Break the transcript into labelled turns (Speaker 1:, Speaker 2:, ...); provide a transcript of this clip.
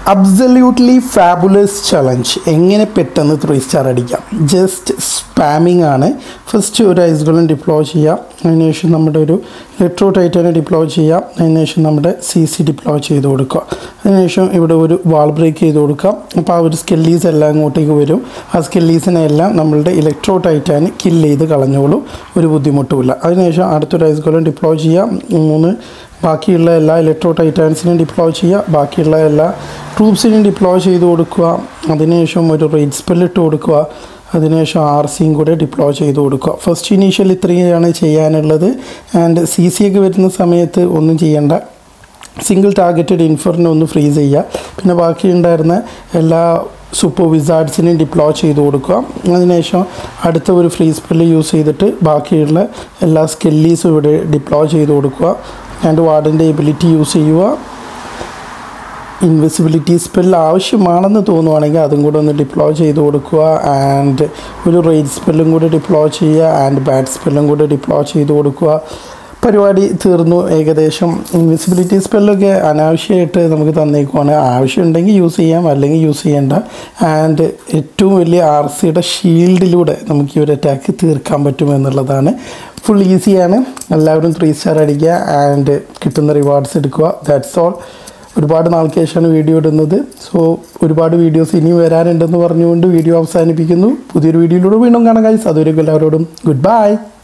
Speaker 1: absolutely fabulous challenge എങ്ങനെ പെട്ടെന്ന് three star അടിക്കാം ജസ്റ്റ് സ്പാമിംഗ് ആണ് ഫസ്റ്റ് ഒരു ഐസ്കളും ഡിപ്ലോയ് ചെയ്യാം അതിനുശേഷം നമ്മുടെ ഒരു ഇലക്ട്രോ ടൈറ്റാനെ ഡിപ്ലോയ് ചെയ്യാം അതിനുശേഷം നമ്മുടെ സി സി ഡിപ്ലോയ് ചെയ്ത് കൊടുക്കുക അതിനുശേഷം ഇവിടെ ഒരു വാൾ ബ്രേക്ക് ചെയ്ത് കൊടുക്കാം അപ്പോൾ ആ ഒരു സ്കെല്ലീസ് എല്ലാം അങ്ങോട്ടേക്ക് വരും ആ സ്കെല്ലീസിനെ എല്ലാം നമ്മളുടെ ഇലക്ട്രോ ടൈറ്റാൻ കില്ല് ചെയ്ത് കളഞ്ഞോളും ഒരു ബുദ്ധിമുട്ടുമില്ല അതിനുശേഷം അടുത്തൊരു ഐസ്കളും ഡിപ്ലോയ് ചെയ്യാം മൂന്ന് ബാക്കിയുള്ള എല്ലാ ഇലക്ട്രോ ടൈറ്റാൻസിനും ഡിപ്ലോയ് ചെയ്യുക ബാക്കിയുള്ള എല്ലാ ട്രൂപ്സിനും ഡിപ്ലോയ് ചെയ്ത് കൊടുക്കുക അതിനുശേഷം ഒരു റേറ്റ് സ്പെൽ ഇട്ട് കൊടുക്കുക അതിനുശേഷം ആർ സിയും കൂടെ ഡിപ്ലോയ് ചെയ്ത് കൊടുക്കുക ഫസ്റ്റ് ഇനീഷ്യൽ ഇത്രയാണ് ചെയ്യാനുള്ളത് ആൻഡ് സി സി ഒക്കെ വരുന്ന സമയത്ത് ഒന്നും ചെയ്യേണ്ട സിംഗിൾ ടാർഗറ്റഡ് ഇൻഫറിനെ ഒന്ന് ഫ്രീസ് ചെയ്യുക പിന്നെ ബാക്കി ഉണ്ടായിരുന്ന എല്ലാ സൂപ്പർ വിസാർഡ്സിനെയും ഡിപ്ലോയ് ചെയ്ത് കൊടുക്കുക അതിനുശേഷം അടുത്ത ഒരു ഫ്രീ സ്പെല്ല് യൂസ് ചെയ്തിട്ട് ബാക്കിയുള്ള എല്ലാ സ്കെല്ലീസും ഇവിടെ ഡിപ്ലോയ് ചെയ്ത് കൊടുക്കുക ആൻഡ് വാർഡിൻ്റെ എബിലിറ്റി യൂസ് ചെയ്യുക ഇൻവിസിബിലിറ്റി സ്പെൽ ആവശ്യമാണെന്ന് തോന്നുവാണെങ്കിൽ അതും കൂടെ ഒന്ന് ഡിപ്ലോയ് ചെയ്ത് കൊടുക്കുക ആൻഡ് ഒരു റേറ്റ് സ്പെല്ലും കൂടെ ഡിപ്ലോയ് ചെയ്യുക ആൻഡ് ബാഡ് സ്പെല്ലും കൂടെ ഡിപ്ലോയ് ചെയ്ത് കൊടുക്കുക പരിപാടി തീർന്നു ഏകദേശം ഇൻവിസിബിലിറ്റി സ്പെല്ലൊക്കെ അനാവശ്യമായിട്ട് നമുക്ക് തന്നേക്കുവാണ് ആവശ്യമുണ്ടെങ്കിൽ യൂസ് ചെയ്യാം അല്ലെങ്കിൽ യൂസ് ചെയ്യേണ്ട ആൻഡ് ഏറ്റവും വലിയ ആർ സിയുടെ ഷീൽഡിലൂടെ നമുക്ക് ഈ ഒരു അറ്റാക്ക് തീർക്കാൻ പറ്റും എന്നുള്ളതാണ് ഫുൾ ഈസിയാണ് എല്ലാവരും ത്രീ സ്റ്റാർ അടിക്കുക ആൻഡ് കിട്ടുന്ന റിവാർഡ്സ് എടുക്കുക ദാറ്റ്സ് ഓൾ ഒരുപാട് നാൾക്ക് ശേഷമാണ് വീഡിയോ ഇടുന്നത് സോ ഒരുപാട് വീഡിയോസ് ഇനിയും വരാനുണ്ടെന്ന് പറഞ്ഞുകൊണ്ട് വീഡിയോ അവസാനിപ്പിക്കുന്നു പുതിയൊരു വീഡിയോയിലൂടെ വീണ്ടും കാണാൻ കഴിയും അതുവരെയും എല്ലാവരോടും ഗുഡ് ബൈ